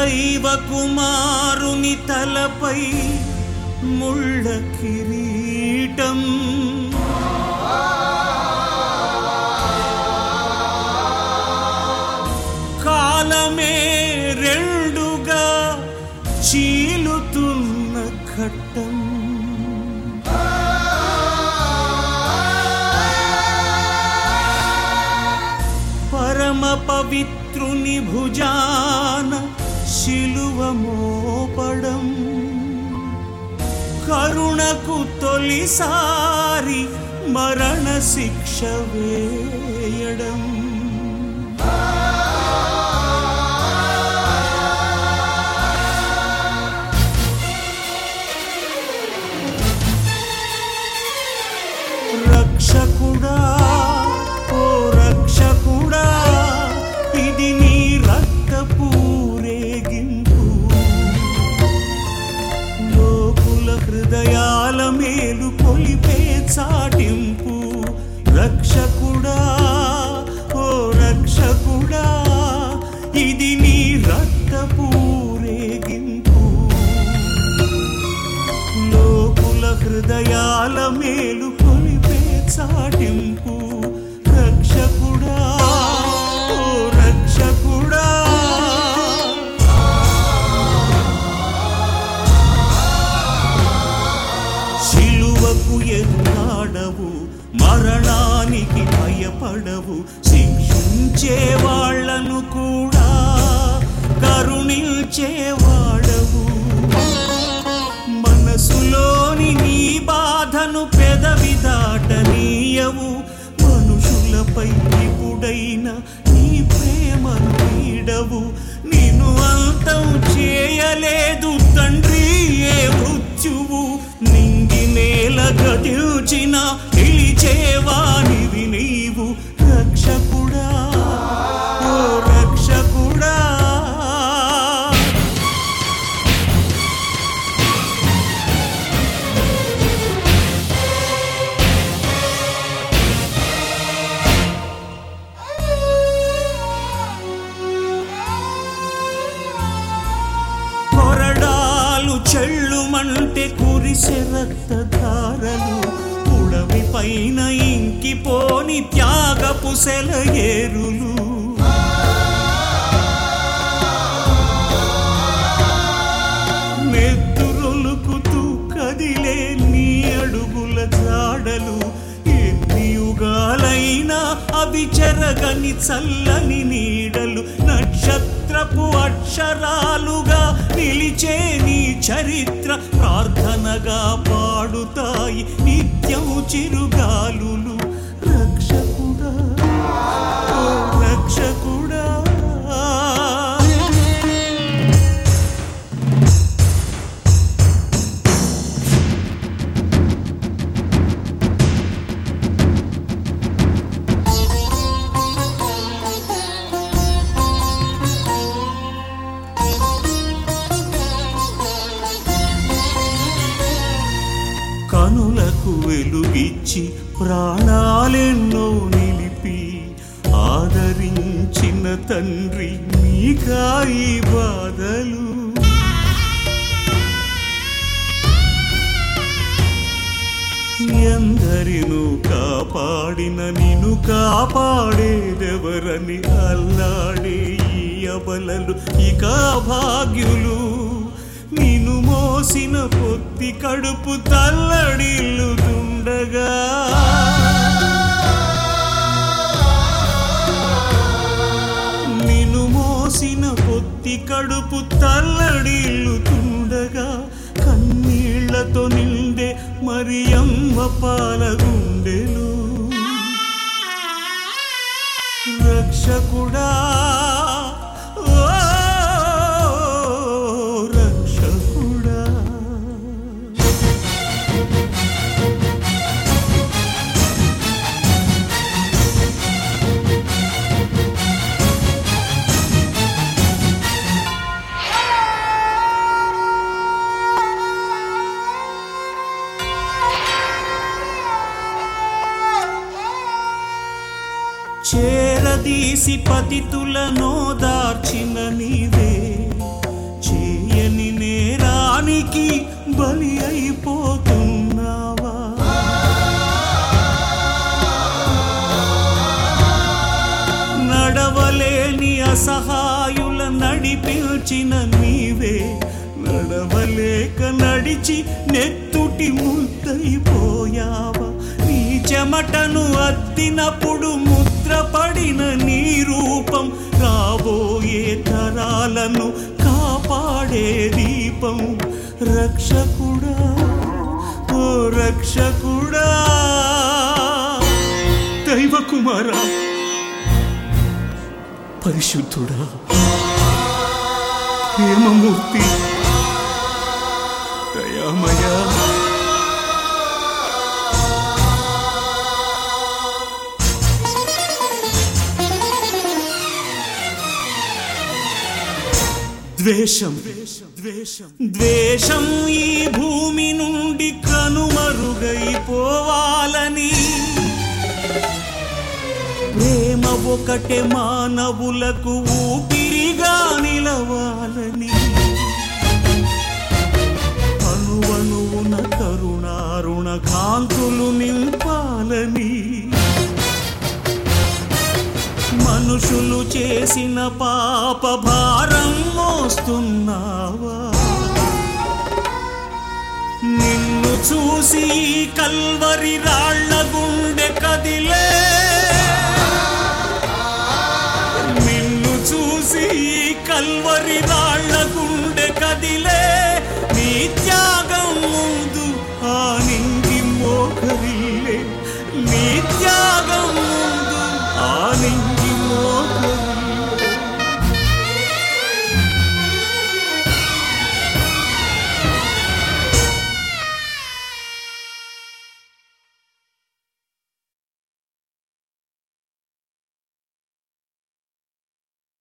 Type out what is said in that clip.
దైవ కుమారుని తలపై ముళ్ళ కిరీటం కాలమే రెండుగా చీలుతున్న ఘట్టం పరమ పవిత్రుని భుజాన శిలువ మోపడం కరుణకు తొలిసారి మరణ శిక్ష వేయడం రక్షకుడా ఓ రక్షకుడా ఇది నీ రక్తపూరేగింపు లోకుల హృదయాల మేలు కొలిపే చాటింపు రక్షకుడా ఓ రక్షకుడా ఇది నీ రక్తపూరేగింపు లోకుల హృదయాల మేలు కొలిపే చాటింపు రక్షకుడా ఓ రక్షకుడా శిలువకు ఎదురాడవు మరణానికి భయపడవు శిక్షించే వాళ్ళను కూడా కరుణించేవాడవు మనసులోని నీ బాధను పెదవి దాటనీయవు మనుషులపై ఇప్పుడైనా నీ ప్రేమను వీడవు నిన్ను అంతం చేయలేదు తండ్రి ఏ మృత్యువు నింగి నేల గదిల్చిన నిలిచేవానివి నీవు రక్షకుడా ఓ రక్షకుడా కొరడాలు చెళ్ళుమంటే కురిసె రక్తధారలు ఉడవి పైన ఇంకిపోని త్యాగపు సెలయేరులు నెత్తురొలుకుతూ కదిలే నీ అడుగుల జాడలు ఎన్ని యుగాలైనా అవి చెరగని చల్లని నీడలు నక్షత్రపు అక్షరాలుగా నిలిచే నీ చరిత్ర ప్రార్థనగా పాడుతాయి నిత్యం చిరుగాలులు రక్షకుడా ఓ రక్షకుడా కనులకు వెలుగిచ్చి ప్రాణాలెన్నో నిలిపి ఆదరించిన తండ్రి మీకాయి బాధలు ఎందరిను కాపాడిన నిన్ను కాపాడేదెవరని అల్లాడే ఈ అబలలు ఇక భాగ్యులు నిన్ను మోసిన పొత్తి కడుపు తల్లడిల్లుతుండగా నిన్ను మోసిన పొత్తి కడుపు తల్లడిల్లుతుండగా కన్నీళ్లతో నిండే మరియమ్మ పాల గుండెలు రక్షకుడా ఓ రక్షకుడా చేరదీసి పతితులను దార్చిన నీవే బలి అయిపోతున్నావా నడవలేని అసహాయుల నడిపించిన నీవే నడవలేక నడిచి నెత్తుటి ముద్దయిపోయావా నీ చెమటను అద్దినప్పుడు ముద్రపడిన నీ రూపం రాబోయే తరాలను కాపాడే దీపం రక్షకుడా ఓ రక్షకుడా దైవ కుమారా పరిశుద్ధుడా ప్రేమమూర్తి దయామయా ద్వేషం ద్వేషం ద్వేషం ఈ భూమి నుండి కనుమరుగైపోవాలని ప్రేమ ఒకటే మానవులకు ఊపిరిగా నిలవాలని అణువణువున కరుణారుణ కాంతులు నింపాలని మనుషులు చేసిన పాప భారం మోస్తున్నావా నిన్ను చూసి ఈ కల్వరి రాళ్ల గుండె కదిలే